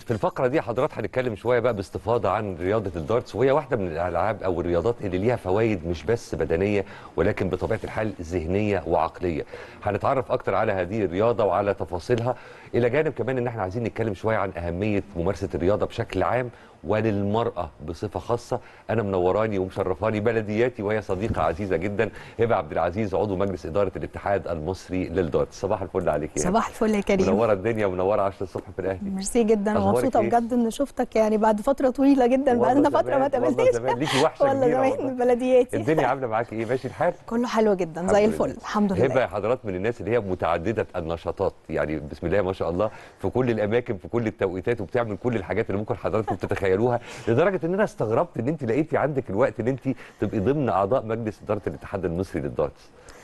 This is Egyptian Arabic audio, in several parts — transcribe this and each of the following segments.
في الفقره دي حضرات هنتكلم شويه بقى باستفاضه عن رياضه الدارتس وهي واحده من الالعاب او الرياضات اللي ليها فوائد مش بس بدنيه ولكن بطبيعه الحال ذهنيه وعقليه هنتعرف اكتر على هذه الرياضه وعلى تفاصيلها الى جانب كمان ان احنا عايزين نتكلم شويه عن اهميه ممارسه الرياضه بشكل عام وللمرأة بصفة خاصة أنا منوراني ومشرفاني بلدياتي وهي صديقة عزيزة جدا هبة عبد العزيز عضو مجلس إدارة الاتحاد المصري للدارت صباح الفل عليك يا صباح الفل يا كريم منورة الدنيا ومنورة 10 الصبح في الأهلي ميرسي جدا أخبارك ومبسوطه إيه؟ بجد ان شفتك يعني بعد فتره طويله جدا بقى لنا والله فتره ما زمان- والله تقابلناش زمان ليكي وحشة والله كبيرة زمان والله. بلدياتي الدنيا عاملة معاكي إيه ماشي الحال؟ كله حلو جدا الحمد زي لله. الفل الحمد هبه لله يا حضرات من الناس اللي هي متعدده النشاطات يعني بسم الله ما شاء الله في كل الاماكن في كل التوقيتات وبتعمل كل الحاجات اللي ممكن حضراتكم تتخيلوها لدرجه ان انا استغربت ان انت لقيتي عندك الوقت ان انت تبقي ضمن اعضاء مجلس اداره الاتحاد المصري للدارتس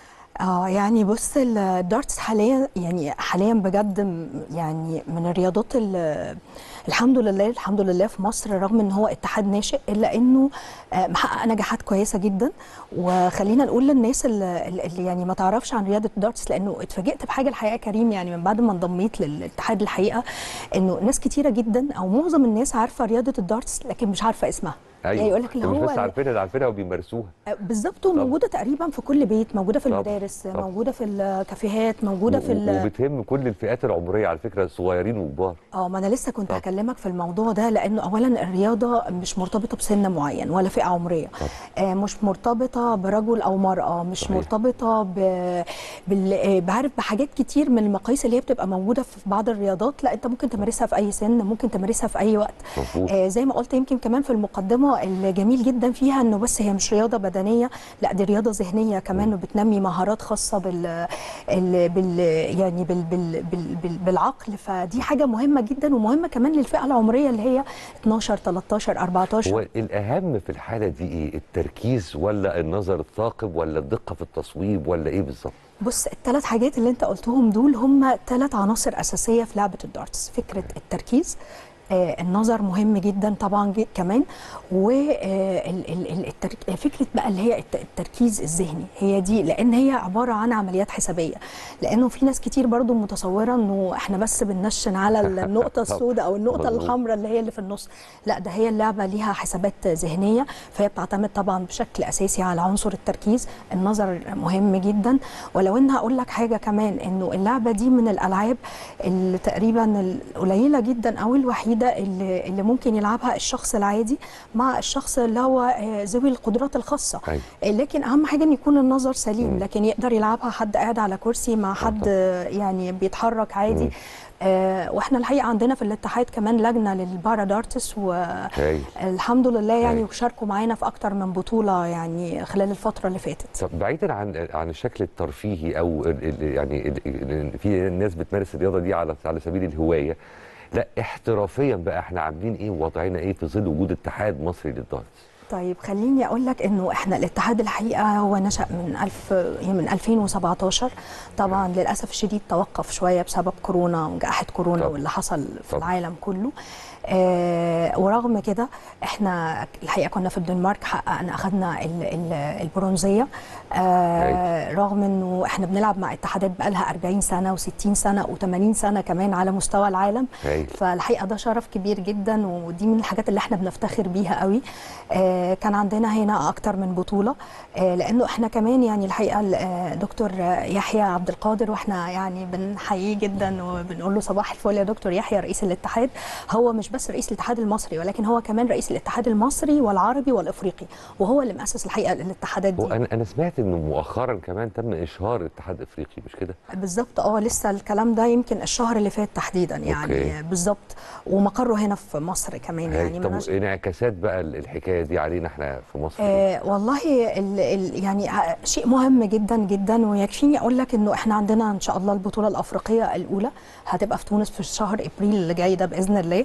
اه يعني بص الدارتس حاليا يعني حاليا بجد م- يعني من الرياضات ال- الحمد لله الحمد لله في مصر رغم ان هو اتحاد ناشئ الا انه آه، محقق نجاحات كويسه جدا وخلينا نقول للناس اللي اللي يعني ما تعرفش عن رياضه الدارتس لانه اتفاجئت بحاجه الحقيقه كريم يعني من بعد ما انضميت للاتحاد الحقيقه انه ناس كتيره جدا او معظم الناس عارفه رياضه الدارتس لكن مش عارفه اسمها يعني يقول لك اللي مش هو بس عارفينها ده عارفينها وبيمارسوها بالظبط وموجوده تقريبا في كل بيت موجوده في طبعاً، المدارس طبعاً. موجوده في الكافيهات موجوده و- في ال- وبتهم كل الفئات العمريه على فكره صغيرين وكبار اه ما انا لسه كنت طب. هكلمك في الموضوع ده لانه اولا الرياضه مش مرتبطه بسن معين ولا فئه عمريه آه مش مرتبطه برجل او مراه مش صحيح. مرتبطه ب... بال... آه، بعرف بحاجات كتير من المقاييس اللي هي بتبقى موجوده في بعض الرياضات لا انت ممكن تمارسها في اي سن ممكن تمارسها في اي وقت مظبوط آه زي ما قلت يمكن كمان في المقدمه الجميل جدا فيها انه بس هي مش رياضه بدنيه لا دي رياضه ذهنيه كمان وبتنمي مهارات خاصه بال, ال... بال... يعني بال... بال... بال... بال... بالعقل فدي حاجه مهمه جدا ومهمه كمان للفئه العمريه اللي هي 12 13 14 هو الاهم في الحاله دي ايه التركيز ولا النظر الثاقب ولا الدقه في التصويب ولا ايه بالظبط بص الثلاث حاجات اللي انت قلتهم دول هم ثلاث عناصر اساسيه في لعبه الدارتس فكره التركيز آه النظر مهم جدا طبعا جي- كمان وفكره بقى اللي هي الت- التركيز الذهني هي دي لان هي عباره عن عمليات حسابيه لانه في ناس كتير برضو متصوره انه احنا بس بننشن على النقطه السوداء او النقطه مظبوط. الحمراء اللي هي اللي في النص لا ده هي اللعبه ليها حسابات ذهنيه فهي بتعتمد طبعا بشكل اساسي على عنصر التركيز النظر مهم جدا ولو ان هقول لك حاجه كمان انه اللعبه دي من الالعاب اللي تقريبا القليله جدا او الوحيده اللي, اللي ممكن يلعبها الشخص العادي مع الشخص اللي هو آه، ذوي القدرات الخاصه أيوة. لكن اهم حاجه ان يكون النظر سليم مم. لكن يقدر يلعبها حد قاعد على كرسي مع حد طبعاً. آه، يعني بيتحرك عادي مم. آه واحنا الحقيقه عندنا في الاتحاد كمان لجنه للبارا دارتس هايل والحمد لله يعني هايل. وشاركوا معانا في اكتر من بطوله يعني خلال الفتره اللي فاتت طب بعيدا عن عن الشكل الترفيهي او ال- ال- يعني ال- ال- في ناس بتمارس الرياضه دي على على سبيل الهوايه لا احترافيا بقى احنا عاملين ايه ووضعنا ايه في ظل وجود اتحاد مصري للدارتس طيب خليني اقول لك انه احنا الاتحاد الحقيقه هو نشا من 1000 من 2017 طبعا للاسف الشديد توقف شويه بسبب كورونا وجائحه كورونا طبعاً. واللي حصل في طبعاً. العالم كله آه ورغم كده احنا الحقيقه كنا في الدنمارك حققنا اخذنا ال- ال- البرونزيه آه رغم انه احنا بنلعب مع اتحادات بقالها 40 سنه و60 سنه و80 سنه كمان على مستوى العالم هايل فالحقيقه ده شرف كبير جدا ودي من الحاجات اللي احنا بنفتخر بيها قوي آه كان عندنا هنا اكتر من بطوله آه لانه احنا كمان يعني الحقيقه ال- آه، دكتور آه، يحيى عبد القادر واحنا يعني بنحييه جدا وبنقول له صباح الفل يا دكتور يحيى رئيس الاتحاد هو مش بس رئيس الاتحاد المصري ولكن هو كمان رئيس الاتحاد المصري والعربي والافريقي وهو اللي مؤسس الحقيقه الاتحادات دي وانا انا سمعت انه مؤخرا كمان تم اشهار اتحاد افريقي مش كده بالظبط اه لسه الكلام ده يمكن الشهر اللي فات تحديدا يعني أوكي. بالظبط ومقره هنا في مصر كمان هايل. يعني طب ملهاش- انعكاسات بقى ال- الحكايه دي علينا احنا في مصر آه والله ال ال يعني ع- شيء مهم جدا جدا ويكفيني اقول لك انه احنا عندنا ان شاء الله البطوله الافريقيه الاولى هتبقى في تونس في شهر ابريل اللي جاي ده باذن الله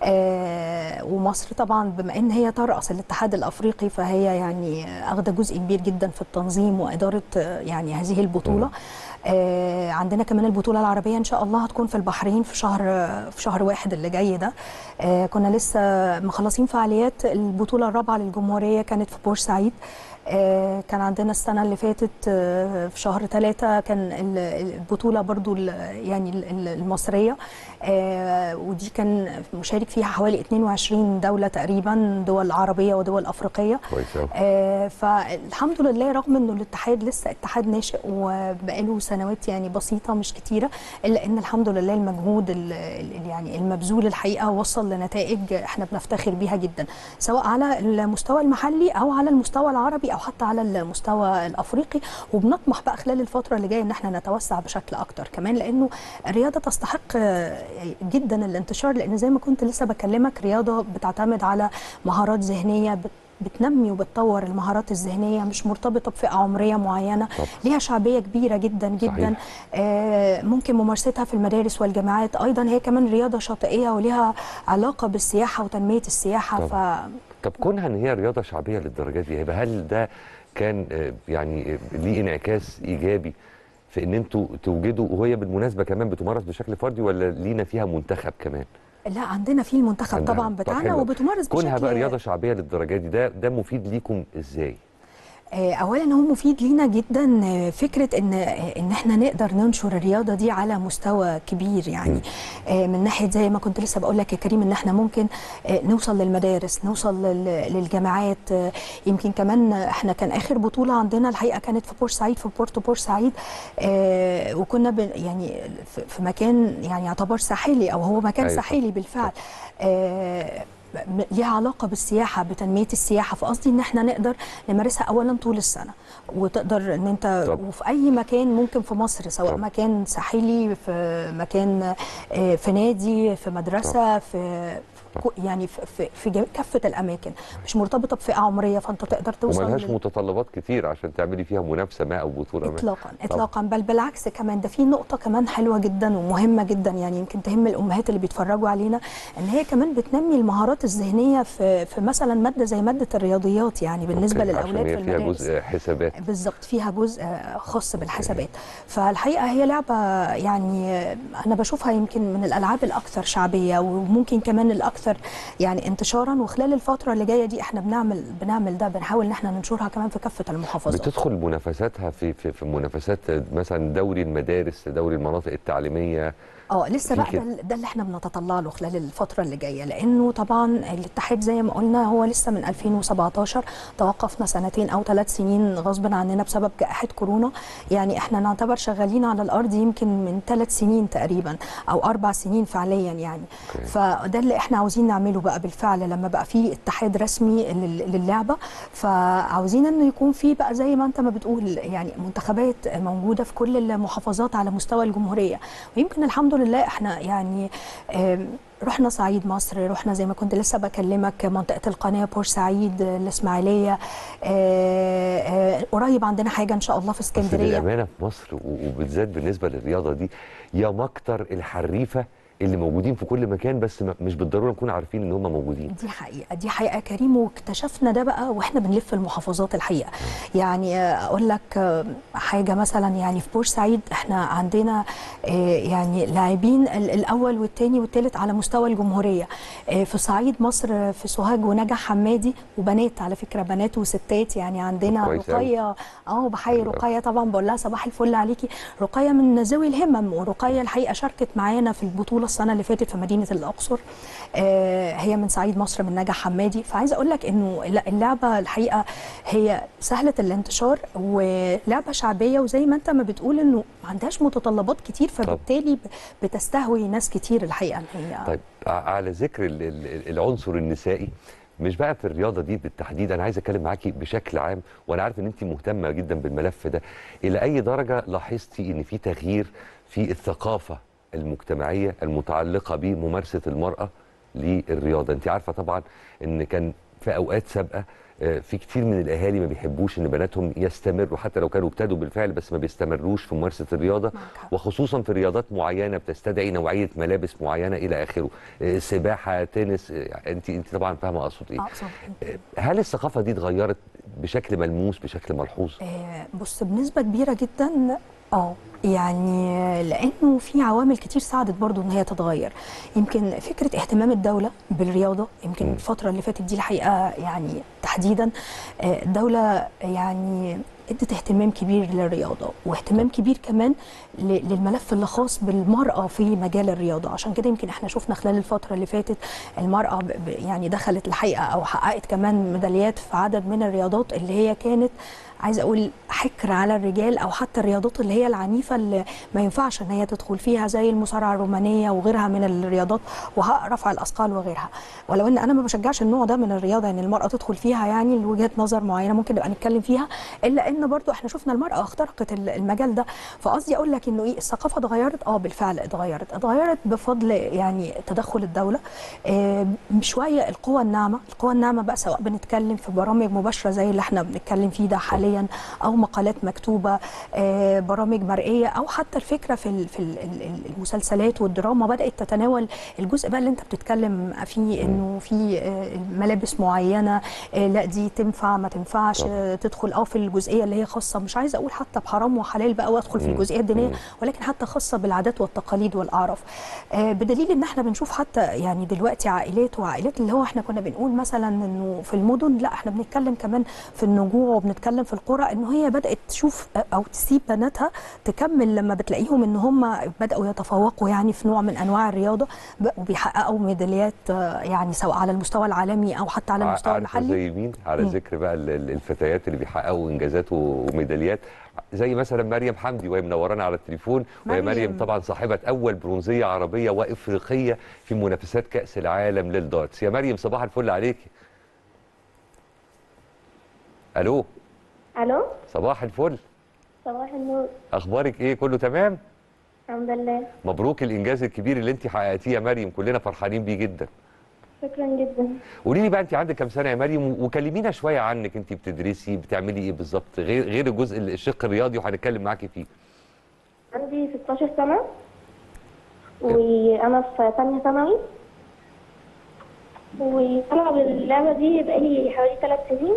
آه ومصر طبعا بما ان هي ترأس الاتحاد الافريقي فهي يعني اخذه جزء كبير جدا في التنظيم واداره آه، يعني هذه البطوله آه عندنا كمان البطوله العربيه ان شاء الله هتكون في البحرين في شهر في شهر واحد اللي جاي ده آه كنا لسه مخلصين فعاليات البطوله الرابعه للجمهوريه كانت في بورسعيد آه، كان عندنا السنه اللي فاتت آه، في شهر ثلاثة كان ال- البطوله برضو ال- يعني ال- ال- المصريه آه، ودي كان مشارك فيها حوالي 22 دوله تقريبا دول عربيه ودول افريقيه كويس أوي. آه، فالحمد لله رغم انه الاتحاد لسه اتحاد ناشئ وبقاله سنوات يعني بسيطه مش كتيره الا ان الحمد لله المجهود ال- ال- يعني المبذول الحقيقه وصل لنتائج احنا بنفتخر بيها جدا سواء على المستوى المحلي او على المستوى العربي او حتى على المستوى الافريقي وبنطمح بقى خلال الفتره اللي جايه ان احنا نتوسع بشكل اكتر كمان لانه الرياضه تستحق آه، جدا الانتشار لان زي ما كنت لسه بكلمك رياضه بتعتمد على مهارات ذهنيه بت بتنمي وبتطور المهارات الذهنيه مش مرتبطه بفئه عمريه معينه طبعا. ليها شعبيه كبيره جدا جدا صحيح. آه ممكن ممارستها في المدارس والجامعات ايضا هي كمان رياضه شاطئيه وليها علاقه بالسياحه وتنميه السياحه ف طب كونها ان هي رياضه شعبيه للدرجه دي هيبقى هل ده كان آه، يعني آه، ليه انعكاس ايجابي في ان انتوا توجدوا وهي بالمناسبه كمان بتمارس بشكل فردي ولا لينا فيها منتخب كمان؟ لا عندنا في المنتخب عندها. طبعا طب بتاعنا حلو. وبتمارس كونها بشكل بقى رياضه شعبيه للدرجه دي ده ده مفيد ليكم ازاي؟ آه، اولا هو مفيد لينا جدا آه، فكره ان آه، ان احنا نقدر ننشر الرياضه دي على مستوى كبير يعني آه، من ناحيه زي ما كنت لسه بقول لك يا كريم ان احنا ممكن آه، نوصل للمدارس نوصل لل- للجامعات آه، يمكن كمان احنا كان اخر بطوله عندنا الحقيقه كانت في بورسعيد في بورتو بورسعيد آه، وكنا بن- يعني في- في مكان يعني يعتبر ساحلي او هو مكان أيوة. ساحلي بالفعل آه، م- ليها علاقه بالسياحه بتنميه السياحه فقصدي ان احنا نقدر نمارسها اولا طول السنه وتقدر ان انت طب. وفي اي مكان ممكن في مصر سواء طب. مكان ساحلي في مكان آه، في نادي في مدرسه في في كو- يعني في في- في جم- كافه الاماكن مش مرتبطه بفئه عمريه فانت تقدر توصل وملهاش لل- متطلبات كتير عشان تعملي فيها منافسه ما او بطوله ما اطلاقا اطلاقا بل بالعكس كمان ده في نقطه كمان حلوه جدا ومهمه جدا يعني يمكن تهم الامهات اللي بيتفرجوا علينا ان هي كمان بتنمي المهارات الذهنيه في في مثلا ماده زي ماده الرياضيات يعني بالنسبه أوكي، للاولاد عشان في هي فيها المدارس جزء حسابات بالظبط فيها جزء خاص بالحسابات فالحقيقه هي لعبه يعني انا بشوفها يمكن من الالعاب الاكثر شعبيه وممكن كمان الاكثر يعني انتشارا وخلال الفتره اللي جايه دي احنا بنعمل بنعمل ده بنحاول ان احنا ننشرها كمان في كافه المحافظات بتدخل منافساتها في في, في منافسات مثلا دوري المدارس دوري المناطق التعليميه اه لسه في بقى كده. ده, ده اللي احنا بنتطلع له خلال الفتره اللي جايه لانه طبعا الاتحاد زي ما قلنا هو لسه من 2017 توقفنا سنتين او ثلاث سنين غصب عننا بسبب جائحه كورونا يعني احنا نعتبر شغالين على الارض يمكن من ثلاث سنين تقريبا او اربع سنين فعليا يعني أوكي. فده اللي احنا عاوزين نعمله بقى بالفعل لما بقى في اتحاد رسمي لل- للعبه فعاوزين انه يكون في بقى زي ما انت ما بتقول يعني منتخبات موجوده في كل المحافظات على مستوى الجمهوريه ويمكن الحمد لله احنا يعني آم، رحنا صعيد مصر رحنا زي ما كنت لسه بكلمك منطقه القناه بورسعيد الاسماعيليه آه، آه، قريب عندنا حاجه ان شاء الله في بس اسكندريه للامانه في مصر و- وبالذات بالنسبه للرياضه دي يا مكتر الحريفه اللي موجودين في كل مكان بس ما- مش بالضروره نكون عارفين ان هم موجودين دي حقيقة دي حقيقة كريم واكتشفنا ده بقى واحنا بنلف المحافظات الحقيقة يعني آه، اقول لك آه، حاجة مثلا يعني في بورسعيد احنا عندنا آه، يعني لاعبين ال- الاول والثاني والثالث على مستوى الجمهورية آه، في صعيد مصر آه، في سوهاج ونجع حمادي وبنات على فكرة بنات وستات يعني عندنا كويس أوي. رقية اه بحيي حلو أوي. رقية طبعا بقول لها صباح الفل عليكي رقية من ذوي الهمم ورقية الحقيقة شاركت معانا في البطولة السنة اللي فاتت في مدينة الأقصر آه، هي من صعيد مصر من نجع حمادي فعايزة أقول لك إنه لا، اللعبة الحقيقة هي سهلة الانتشار ولعبة شعبية وزي ما أنت ما بتقول إنه ما عندهاش متطلبات كتير فبالتالي ب- بتستهوي ناس كتير الحقيقة إن هي طيب ع- على ذكر ال- ال- العنصر النسائي مش بقى في الرياضه دي بالتحديد انا عايز اتكلم معاكي بشكل عام وانا عارف ان انت مهتمه جدا بالملف ده الى اي درجه لاحظتي ان في تغيير في الثقافه المجتمعيه المتعلقه بممارسه المراه للرياضه انت عارفه طبعا ان كان في اوقات سابقه آه، في كتير من الاهالي ما بيحبوش ان بناتهم يستمروا حتى لو كانوا ابتدوا بالفعل بس ما بيستمروش في ممارسه الرياضه معك حق. وخصوصا في رياضات معينه بتستدعي نوعيه ملابس معينه الى اخره آه، سباحه تنس آه، انت انت طبعا فاهمه اقصد ايه أقصد آه، هل الثقافه دي اتغيرت بشكل ملموس بشكل ملحوظ آه، بص بنسبة كبيرة جدا اه يعني لانه في عوامل كتير ساعدت برضو ان هي تتغير يمكن فكره اهتمام الدوله بالرياضه يمكن مم. الفتره اللي فاتت دي الحقيقه يعني تحديدا آه، الدوله يعني ادت اهتمام كبير للرياضه واهتمام كبير كمان ل- للملف اللي خاص بالمراه في مجال الرياضه عشان كده يمكن احنا شفنا خلال الفتره اللي فاتت المراه ب- ب- يعني دخلت الحقيقه او حققت كمان ميداليات في عدد من الرياضات اللي هي كانت عايزه اقول حكر على الرجال او حتى الرياضات اللي هي العنيفه اللي ما ينفعش ان هي تدخل فيها زي المصارعه الرومانيه وغيرها من الرياضات ورفع الاثقال وغيرها ولو ان انا ما بشجعش النوع ده من الرياضه ان المراه تدخل فيها يعني لوجهه نظر معينه ممكن نبقى نتكلم فيها الا ان برضو احنا شفنا المراه اخترقت ال- المجال ده فقصدي اقول لك انه ايه الثقافه اتغيرت اه بالفعل اتغيرت اتغيرت بفضل يعني تدخل الدوله آه شويه القوى الناعمه القوى الناعمه بقى سواء بنتكلم في برامج مباشره زي اللي احنا بنتكلم فيه ده حاليا او مقالات مكتوبه آه برامج مرئيه او حتى الفكره في ال- في ال- ال- المسلسلات والدراما بدات تتناول الجزء بقى اللي انت بتتكلم فيه انه في آه، ملابس معينه آه، لا دي تنفع ما تنفعش طبعا. آه، تدخل اه في الجزئيه اللي هي خاصه مش عايزه اقول حتى بحرام وحلال بقى وادخل في مم. الجزئيه الدينيه مم. ولكن حتى خاصه بالعادات والتقاليد والاعراف آه، بدليل ان احنا بنشوف حتى يعني دلوقتي عائلات وعائلات اللي هو احنا كنا بنقول مثلا انه في المدن لا احنا بنتكلم كمان في النجوع وبنتكلم في القرى انه هي بدات تشوف او تسيب بناتها تكمل لما بتلاقيهم ان هم بداوا يتفوقوا يعني في نوع من انواع الرياضه بقوا بيحققوا ميداليات آه، يعني سواء على المستوى العالمي او حتى على المستوى عارفة المحلي زي مين على مم. ذكر بقى ال- ال- الفتيات اللي بيحققوا انجازات و- وميداليات زي مثلا مريم حمدي وهي منورانا على التليفون وهي مريم. مريم طبعا صاحبه اول برونزيه عربيه وافريقيه في منافسات كاس العالم للدارتس يا مريم صباح الفل عليكي الو الو صباح الفل صباح النور اخبارك ايه كله تمام الحمد لله مبروك الانجاز الكبير اللي انت حققتيه يا مريم كلنا فرحانين بيه جدا شكرا جدا قولي لي بقى انت عندك كام سنه يا مريم و- وكلمينا شويه عنك انت بتدرسي بتعملي ايه بالظبط غير غير الجزء الشق الرياضي وهنتكلم معاكي فيه عندي 16 سنة وأنا في تانية ثانوي وبلعب اللعبة دي بقالي حوالي ثلاث سنين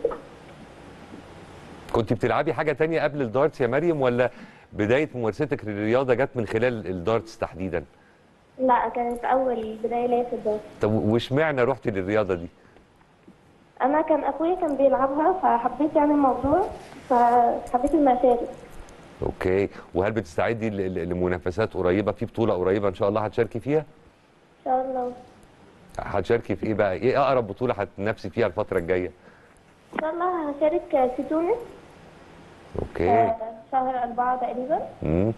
كنت بتلعبي حاجه تانية قبل الدارتس يا مريم ولا بدايه ممارستك للرياضه جت من خلال الدارتس تحديدا لا كانت أول بداية ليا في الدراسة طب واشمعنى رحتي للرياضه دي أنا كان أخويا كان بيلعبها فحبيت يعني الموضوع فحبيت إني أشارك اوكي وهل بتستعدي ل- ل- لمنافسات قريبه في بطوله قريبه ان شاء الله هتشاركي فيها إن شاء الله هتشاركي في ايه بقى ايه اقرب بطوله هتنافسي فيها الفتره الجايه إن شاء الله هشارك في تونس اوكي آه، شهر أربعة تقريبا مم.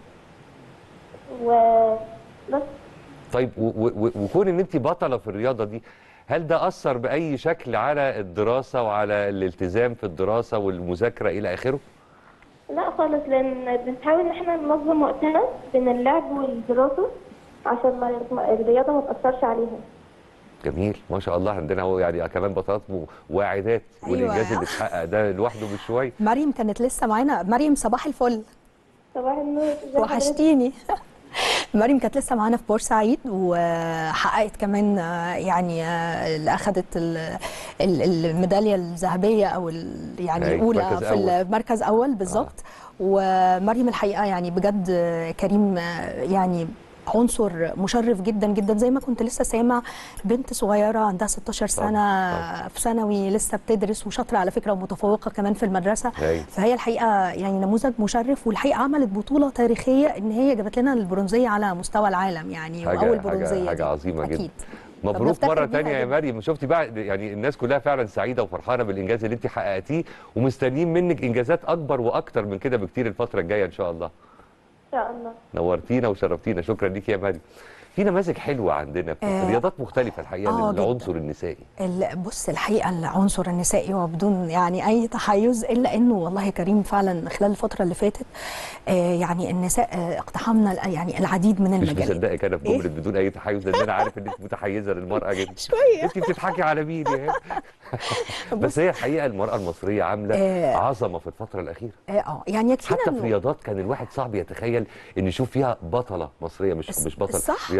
وبس طيب و- و- و- وكون ان انت بطله في الرياضه دي هل ده اثر باي شكل على الدراسه وعلى الالتزام في الدراسه والمذاكره الى اخره لا خالص لان بنحاول ان احنا ننظم وقتنا بين اللعب والدراسه عشان ما ما- الرياضه ما تاثرش عليها جميل ما شاء الله عندنا هو يعني كمان بطلات م- واعدات أيوة. والانجاز اللي اتحقق ده لوحده مش شويه مريم كانت لسه معانا مريم صباح الفل صباح النور ازي حضرتك؟ وحشتيني مريم كانت لسه معانا في بورسعيد وحققت كمان آه، يعني آه، اللي اخذت ال- ال- الميداليه الذهبيه او ال- يعني أي، الاولى مركز في أول. المركز اول بالظبط ومريم الحقيقه يعني بجد آه، كريم آه، يعني عنصر مشرف جدا جدا زي ما كنت لسه سامع بنت صغيره عندها 16 سنه طبعاً. في ثانوي لسه بتدرس وشاطره على فكره ومتفوقه كمان في المدرسه أي. فهي الحقيقه يعني نموذج مشرف والحقيقه عملت بطوله تاريخيه ان هي جابت لنا البرونزيه على مستوى العالم يعني حاجة- واول حاجة- برونزيه حاجة دي. عظيمة جدا. اكيد مبروك فبنفتخر مره بيها تانية يا جداً. مريم شفتي بقى يعني الناس كلها فعلا سعيده وفرحانه بالانجاز اللي انت حققتيه ومستنيين منك انجازات اكبر واكتر من كده بكتير الفتره الجايه ان شاء الله ان شاء الله نورتينا وشرفتينا شكرا ليك يا مريم في نماذج حلوه عندنا في آه، رياضات مختلفه الحقيقه آه، جداً. للعنصر النسائي ال- بص الحقيقه العنصر النسائي وبدون يعني اي تحيز الا انه والله كريم فعلا خلال الفتره اللي فاتت آه يعني النساء آه اقتحمنا ال- يعني العديد من مش المجالات مصدقك انا في إيه؟ جمله بدون اي تحيز لان انا عارف انك متحيزه للمراه جدا شويه انت بتضحكي على مين يا بس هي الحقيقه المراه المصريه عامله آه. عظمه في الفتره الاخيره اه آه، يعني يكفينا حتى في إنه- رياضات كان الواحد صعب يتخيل ان يشوف فيها بطله مصريه مش بس- مش بطل صح. رياضات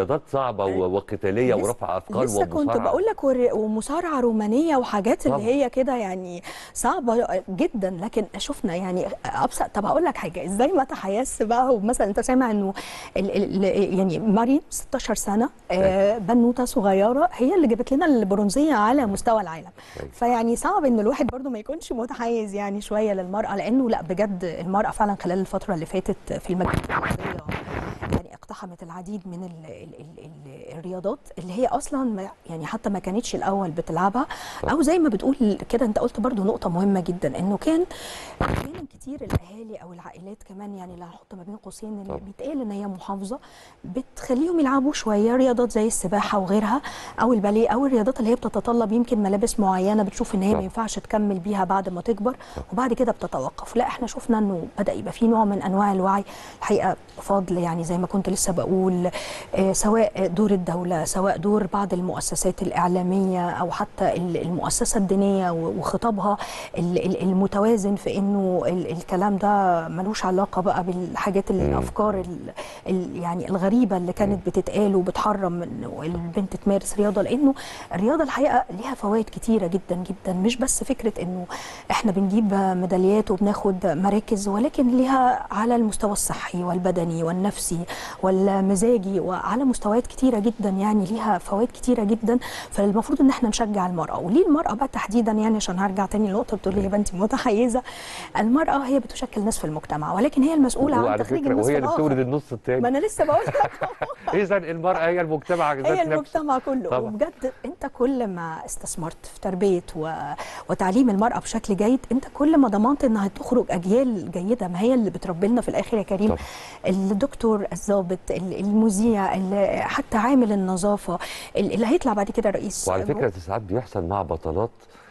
رياضات صعبه و- وقتاليه لسه- ورفع اثقال لسه كنت ومصارعه بقول لك ور- ومصارعه رومانيه وحاجات اللي طبعا. هي كده يعني صعبه جدا لكن شفنا يعني ابسط طب هقول لك حاجه ازاي ما تحيز بقى ومثلا انت سامع انه ال ال يعني مريم 16 سنه آه بنوته صغيره هي اللي جابت لنا البرونزيه على مستوى العالم أيوة. فيعني صعب ان الواحد برضو ما يكونش متحيز يعني شويه للمراه لانه لا بجد المراه فعلا خلال الفتره اللي فاتت في المجالات الرياضيه يعني اقتحمت العديد من ال ال ال ال الرياضات اللي هي اصلا ما- يعني حتى ما كانتش الاول بتلعبها او زي ما بتقول كده انت قلت برضو نقطه مهمه جدا انه كان احيانا كتير الاهالي او العائلات كمان يعني اللي هحط ما بين قوسين اللي طبعا. بيتقال ان هي محافظه بتخليهم يلعبوا شويه رياضات زي السباحه وغيرها او الباليه او الرياضات اللي هي بتتطلب يمكن ملابس معينه بتشوف ان هي صح. ما ينفعش تكمل بيها بعد ما تكبر وبعد كده بتتوقف لا احنا شفنا انه بدا يبقى في نوع من انواع الوعي الحقيقه بفضل يعني زي ما كنت لسه بقول آه، سواء دور الدوله سواء دور بعض المؤسسات الاعلاميه او حتى ال- المؤسسه الدينيه و- وخطابها ال- ال- المتوازن في انه ال- الكلام ده ملوش علاقه بقى بالحاجات الافكار ال- ال- يعني الغريبه اللي كانت بتتقال وبتحرم انه البنت تمارس رياضه لانه الرياضه الحقيقه ليها فوائد كتيره جدا جدا مش بس فكره انه احنا بنجيب ميداليات وبناخد مراكز ولكن ليها على المستوى الصحي والبدني والنفسي والمزاجي وعلى مستويات كتيره جدا يعني ليها فوائد كتيره جدا فالمفروض ان احنا نشجع المراه وليه المراه بقى تحديدا يعني عشان هرجع تاني لنقطه بتقول لي يا بنتي متحيزه المراه هي بتشكل نصف المجتمع ولكن هي المسؤوله عن وعلى تخريج فكره النصف وهي اللي بتولد الاخر النص ما الثاني انا لسه بقول لك اذا المراه هي المجتمع ذات هي نفسه المجتمع كله طبعا. وبجد انت كل ما استثمرت في تربيه و... وتعليم المراه بشكل جيد انت كل ما ضمنت انها تخرج اجيال جيده ما هي اللي بتربي لنا في الاخر يا كريم طبعا. الدكتور الضابط ال- المذيع ال- حتى عامل النظافه ال- اللي هيطلع بعد كده رئيس وعلى جو- فكره ساعات بيحصل مع بطلات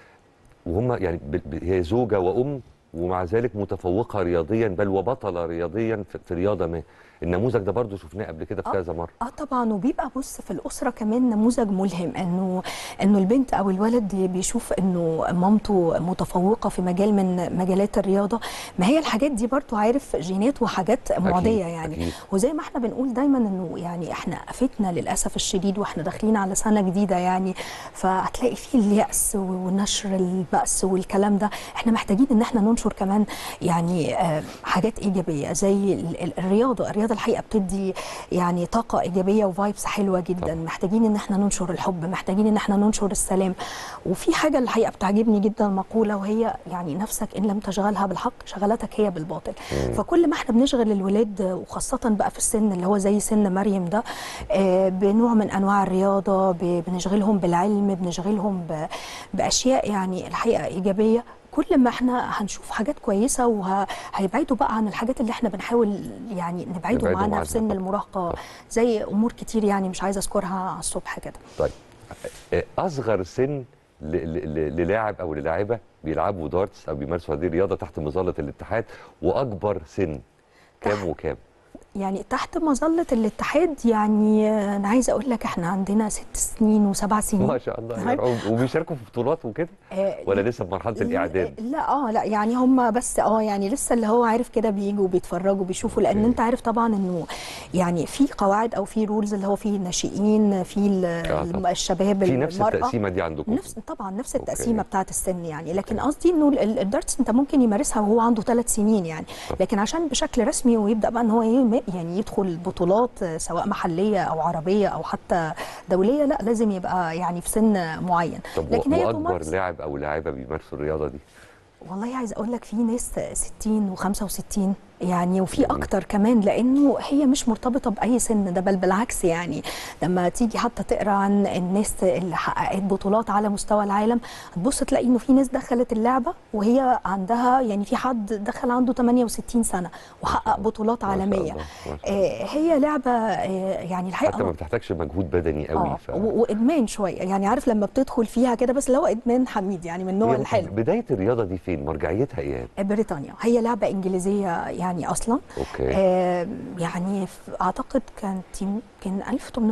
وهم يعني ب... ب... هي زوجه وام ومع ذلك متفوقه رياضيا بل وبطله رياضيا في, في رياضه ما النموذج ده برضو شفناه قبل كده في آه. كذا مره اه طبعا وبيبقى بص في الاسره كمان نموذج ملهم انه انه البنت او الولد بيشوف انه مامته متفوقه في مجال من مجالات الرياضه ما هي الحاجات دي برضو عارف جينات وحاجات معديه يعني أكيد. وزي ما احنا بنقول دايما انه يعني احنا فتنا للاسف الشديد واحنا داخلين على سنه جديده يعني فهتلاقي فيه الياس ونشر البأس والكلام ده احنا محتاجين ان احنا ننشر كمان يعني آه، حاجات ايجابيه زي ال- ال- الرياضه الرياضه الحقيقه بتدي يعني طاقه ايجابيه وفايبس حلوه جدا طبعا. محتاجين ان احنا ننشر الحب محتاجين ان احنا ننشر السلام وفي حاجه الحقيقه بتعجبني جدا مقوله وهي يعني نفسك ان لم تشغلها بالحق شغلتك هي بالباطل فكل ما احنا بنشغل الولاد وخاصه بقى في السن اللي هو زي سن مريم ده آه، بنوع من انواع الرياضه ب- بنشغلهم بالعلم بنشغلهم ب- باشياء يعني الحقيقه ايجابيه كل ما احنا هنشوف حاجات كويسه وهيبعدوا بقى عن الحاجات اللي احنا بنحاول يعني نبعدهم نبعدهم عنها عنها في سن طبعا. المراهقه زي امور كتير يعني مش عايزه اذكرها على الصبح كده طيب آه، اصغر سن ل- ل- ل- للاعب او للاعبه بيلعبوا دارتس او بيمارسوا هذه الرياضه تحت مظله الاتحاد واكبر سن كام تحت- وكام يعني تحت مظله الاتحاد يعني آه، انا عايزه اقول لك احنا عندنا ست سنين وسبع سنين ما شاء الله طيب. يعني وبيشاركوا في بطولات وكده آه، ولا لسه في مرحله الاعداد لا اه لا يعني هم بس اه يعني لسه اللي هو عارف كده بيجوا بيتفرجوا بيشوفوا لان أوكي. انت عارف طبعا انه يعني في قواعد او في رولز اللي هو في الناشئين في ال- آه الم- طبعا. الشباب في نفس المرأة. التقسيمه دي عندكم نفس طبعا نفس أوكي. التقسيمه بتاعت السن يعني لكن قصدي انه ال- ال- الدارتس انت ممكن يمارسها وهو عنده ثلاث سنين يعني لكن عشان بشكل رسمي ويبدا بقى ان هو يم- يعني يدخل بطولات آه، سواء محليه او عربيه او حتى دوليه لا لازم يبقى يعني في سن معين طب لكن هي واكبر تمارس لاعب او لاعبه بيمارسوا الرياضه دي والله عايز اقول لك في ناس 60 و65 يعني وفي جميل. اكتر كمان لانه هي مش مرتبطه باي سن ده بل بالعكس يعني لما تيجي حتى تقرا عن الناس اللي حققت بطولات على مستوى العالم هتبص تلاقي انه في ناس دخلت اللعبه وهي عندها يعني في حد دخل عنده 68 سنه وحقق بطولات ما شاء عالميه الله، ما شاء الله. آه، هي لعبه آه، يعني الحقيقه حتى ما بتحتاجش مجهود بدني قوي اه ف... و- وادمان شويه يعني عارف لما بتدخل فيها كده بس اللي هو ادمان حميد يعني من النوع هي الحلو بدايه الرياضه دي فين مرجعيتها ايه بريطانيا هي لعبة إنجليزية يعني أصلا اوكي آه يعني ف- أعتقد كانت يمكن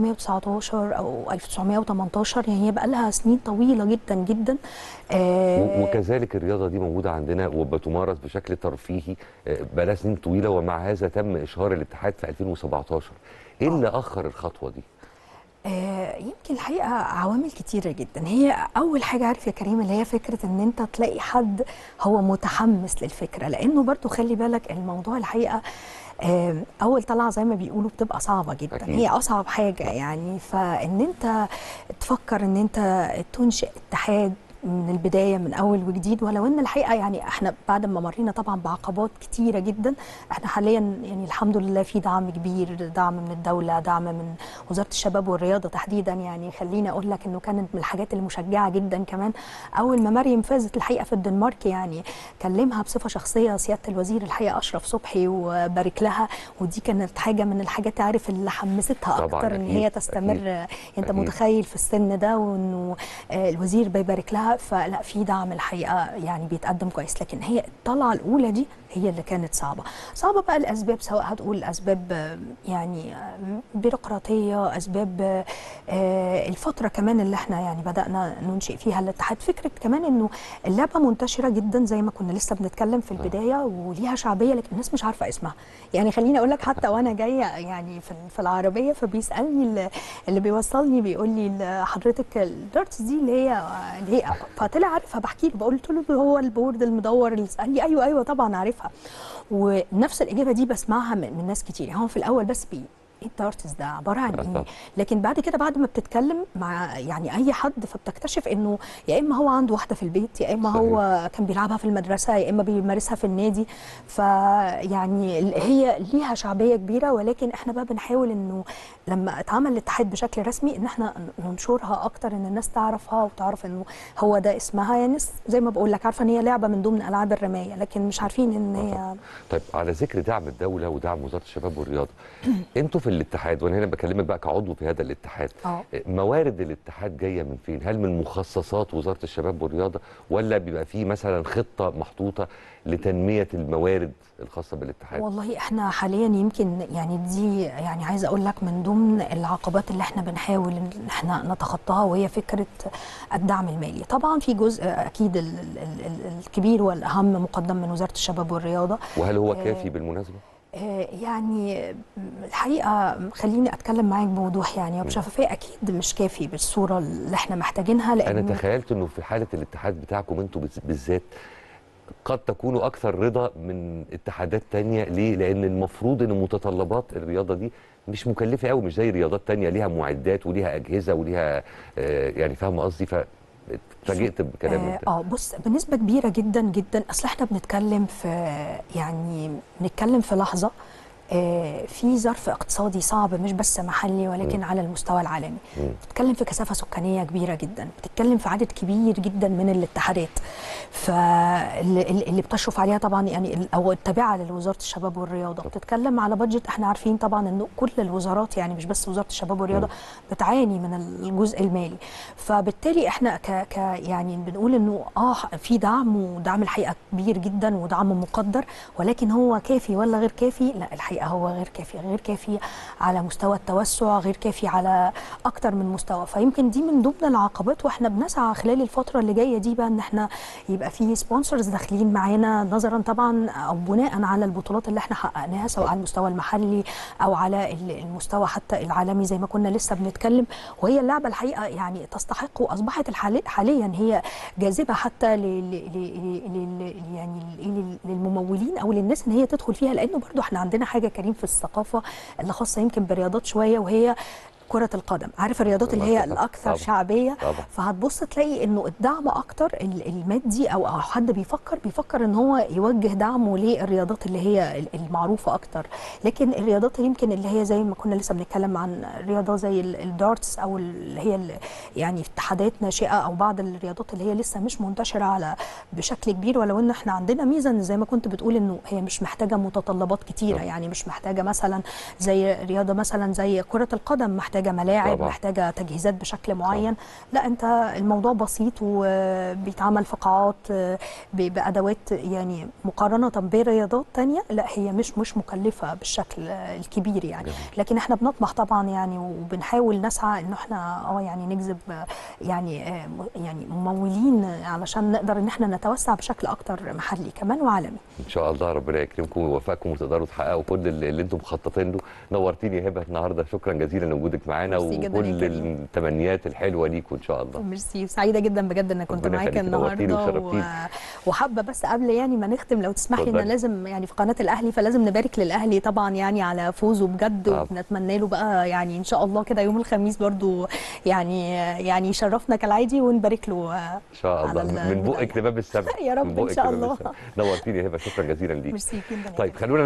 1819 أو 1918 يعني هي بقى لها سنين طويلة جدا جدا و- آه وكذلك الرياضه دي موجوده عندنا وبتمارس بشكل ترفيهي آه، بقالها سنين طويله ومع هذا تم اشهار الاتحاد في 2017 ايه اللي اخر الخطوه دي آه، يمكن الحقيقه عوامل كتيره جدا هي اول حاجه عارف يا كريم اللي هي فكره ان انت تلاقي حد هو متحمس للفكره لانه برضو خلي بالك الموضوع الحقيقه آه، اول طلعه زي ما بيقولوا بتبقى صعبه جدا أكيد. هي اصعب حاجه يعني فان انت تفكر ان انت تنشئ اتحاد من البدايه من اول وجديد ولو ان الحقيقه يعني احنا بعد ما مرينا طبعا بعقبات كتيره جدا احنا حاليا يعني الحمد لله في دعم كبير دعم من الدوله دعم من وزاره الشباب والرياضه تحديدا يعني خليني اقول لك انه كانت من الحاجات المشجعه جدا كمان اول ما مريم فازت الحقيقه في الدنمارك يعني كلمها بصفه شخصيه سياده الوزير الحقيقه اشرف صبحي وبارك لها ودي كانت حاجه من الحاجات عارف اللي حمستها طبعاً، اكتر ان أكيد، هي تستمر أكيد، انت أكيد. متخيل في السن ده وانه آه، الوزير بيبارك لها فلا في دعم الحقيقه يعني بيتقدم كويس لكن هي الطلعه الاولى دي هي اللي كانت صعبه صعبه بقى الاسباب سواء هتقول اسباب آه، يعني آه، بيروقراطيه اسباب آه، آه، الفتره كمان اللي احنا يعني بدانا ننشئ فيها الاتحاد فكره كمان انه اللعبه منتشره جدا زي ما كنا لسه بنتكلم في البدايه وليها شعبيه لكن الناس مش عارفه اسمها يعني خليني اقول لك حتى وانا جايه يعني في في العربيه فبيسالني اللي- اللي بيوصلني بيقول لي حضرتك الدارتس دي اللي هي اللي هي فطلع عارفها بحكي له بقول له هو البورد المدور اللي قال لي ايوه ايوه طبعا عارفها ونفس الاجابه دي بسمعها من, من ناس كتير هو في الاول بس بي ايه الدارتس ده عباره عن ايه لكن بعد كده بعد ما بتتكلم مع يعني اي حد فبتكتشف انه يا اما هو عنده واحده في البيت يا اما هو كان بيلعبها في المدرسه يا اما بيمارسها في النادي فيعني ال- هي ليها شعبيه كبيره ولكن احنا بقى بنحاول انه لما اتعمل الاتحاد بشكل رسمي ان احنا ننشرها اكتر ان الناس تعرفها وتعرف انه هو ده اسمها يعني الناس زي ما بقول لك عارفه ان هي لعبه من ضمن العاب الرمايه لكن مش عارفين ان هي طيب على ذكر دعم الدوله ودعم وزاره الشباب والرياضه انتوا في الاتحاد وانا هنا بكلمك بقى كعضو في هذا الاتحاد اه موارد الاتحاد جايه من فين؟ هل من مخصصات وزاره الشباب والرياضه ولا بيبقى في مثلا خطه محطوطه لتنميه الموارد الخاصه بالاتحاد؟ والله احنا حاليا يمكن يعني دي يعني عايزه اقول لك من ضمن العقبات اللي احنا بنحاول ان احنا نتخطاها وهي فكره الدعم المالي طبعا في جزء اكيد ال- ال- ال- الكبير والاهم مقدم من وزاره الشباب والرياضه وهل هو آه، كافي بالمناسبه؟ آه، يعني الحقيقه خليني اتكلم معاك بوضوح يعني وبشفافيه اكيد مش كافي بالصوره اللي احنا محتاجينها انا لان تخيلت انه في حاله الاتحاد بتاعكم انتوا بز- بالذات قد تكونوا اكثر رضا من اتحادات تانية ليه لان المفروض ان متطلبات الرياضه دي مش مكلفه قوي مش زي رياضات تانية ليها معدات وليها اجهزه وليها آه، يعني فاهم قصدي فاتفاجئت بكلام اه انت آه، بص بنسبه كبيره جدا جدا اصل احنا بنتكلم في يعني بنتكلم في لحظه آه، في ظرف اقتصادي صعب مش بس محلي ولكن على المستوى العالمي مم. بتتكلم في كثافه سكانيه كبيره جدا بتتكلم في عدد كبير جدا من الاتحادات فاللي اللي بتشرف عليها طبعا يعني ال- او التابعه لوزاره الشباب والرياضه بتتكلم على بادجت احنا عارفين طبعا انه كل الوزارات يعني مش بس وزاره الشباب والرياضه بتعاني من الجزء المالي فبالتالي احنا ك, ك يعني بنقول انه اه في دعم ودعم الحقيقه كبير جدا ودعم مقدر ولكن هو كافي ولا غير كافي لا الحقيقه هو غير كافي غير كافي على مستوى التوسع غير كافي على اكتر من مستوى فيمكن دي من ضمن العقبات واحنا بنسعى خلال الفتره اللي جايه دي بقى ان احنا يبقى في سبونسرز داخلين معانا نظرا طبعا او بناء على البطولات اللي احنا حققناها سواء على المستوى المحلي او على ال- المستوى حتى العالمي زي ما كنا لسه بنتكلم وهي اللعبه الحقيقه يعني تستحق واصبحت الحالي حاليا هي جاذبه حتى ل ل- ل- ل- ل- يعني ل- للممولين او للناس ان هي تدخل فيها لانه برضو احنا عندنا حاجه كريم في الثقافه اللي خاصه يمكن برياضات شويه وهي كرة القدم عارف الرياضات اللي هي طبعاً، الأكثر طبعاً، شعبية طبعاً. فهتبص تلاقي انه الدعم اكتر ال- المادي او او حد بيفكر بيفكر ان هو يوجه دعمه للرياضات اللي هي ال- المعروفه اكتر لكن الرياضات اللي يمكن اللي هي زي ما كنا لسه بنتكلم عن رياضه زي ال- الدارتس او اللي هي ال- يعني اتحادات ناشئه او بعض الرياضات اللي هي لسه مش منتشره على بشكل كبير ولو ان احنا عندنا ميزه إن زي ما كنت بتقول انه هي مش محتاجه متطلبات كتيره طبعاً. يعني مش محتاجه مثلا زي رياضه مثلا زي كره القدم محتاجه ملاعب طبعاً. محتاجه تجهيزات بشكل معين لا انت الموضوع بسيط وبيتعمل في قاعات آه، ب- بادوات يعني مقارنه برياضات تانية لا هي مش مش مكلفه بالشكل آه، الكبير يعني جميل. لكن احنا بنطمح طبعا يعني وبنحاول نسعى انه احنا اه يعني نجذب آه، يعني آه، م- يعني ممولين علشان نقدر ان احنا نتوسع بشكل اكتر محلي كمان وعالمي ان شاء الله ربنا يكرمكم ويوفقكم وتقدروا تحققوا كل اللي اللي انتم مخططين له نورتيني يا هبه النهارده شكرا جزيلا لوجودك معانا ميرسي جداً يا وكل كريم. التمنيات الحلوه ليكوا ان شاء الله ميرسي سعيده جدا بجد ان كنت ربنا معاك يخليكي، نورتيني النهارده و... وشرفتيني. وحابه بس قبل يعني ما نختم لو تسمحي ان اتفضلي. لازم يعني في قناه الاهلي فلازم نبارك للاهلي طبعا يعني على فوزه بجد طبعا. وبنتمنى له بقى يعني ان شاء الله كده يوم الخميس برضو يعني يعني يشرفنا كالعادي ونبارك له ان شاء الله على من البداية. بقك لباب السماء يا رب من إن بقك شاء لباب الله. السماء. نورتيني يا هبه شكرا جزيلا ليك ميرسي جدا يا طيب كريم. خلونا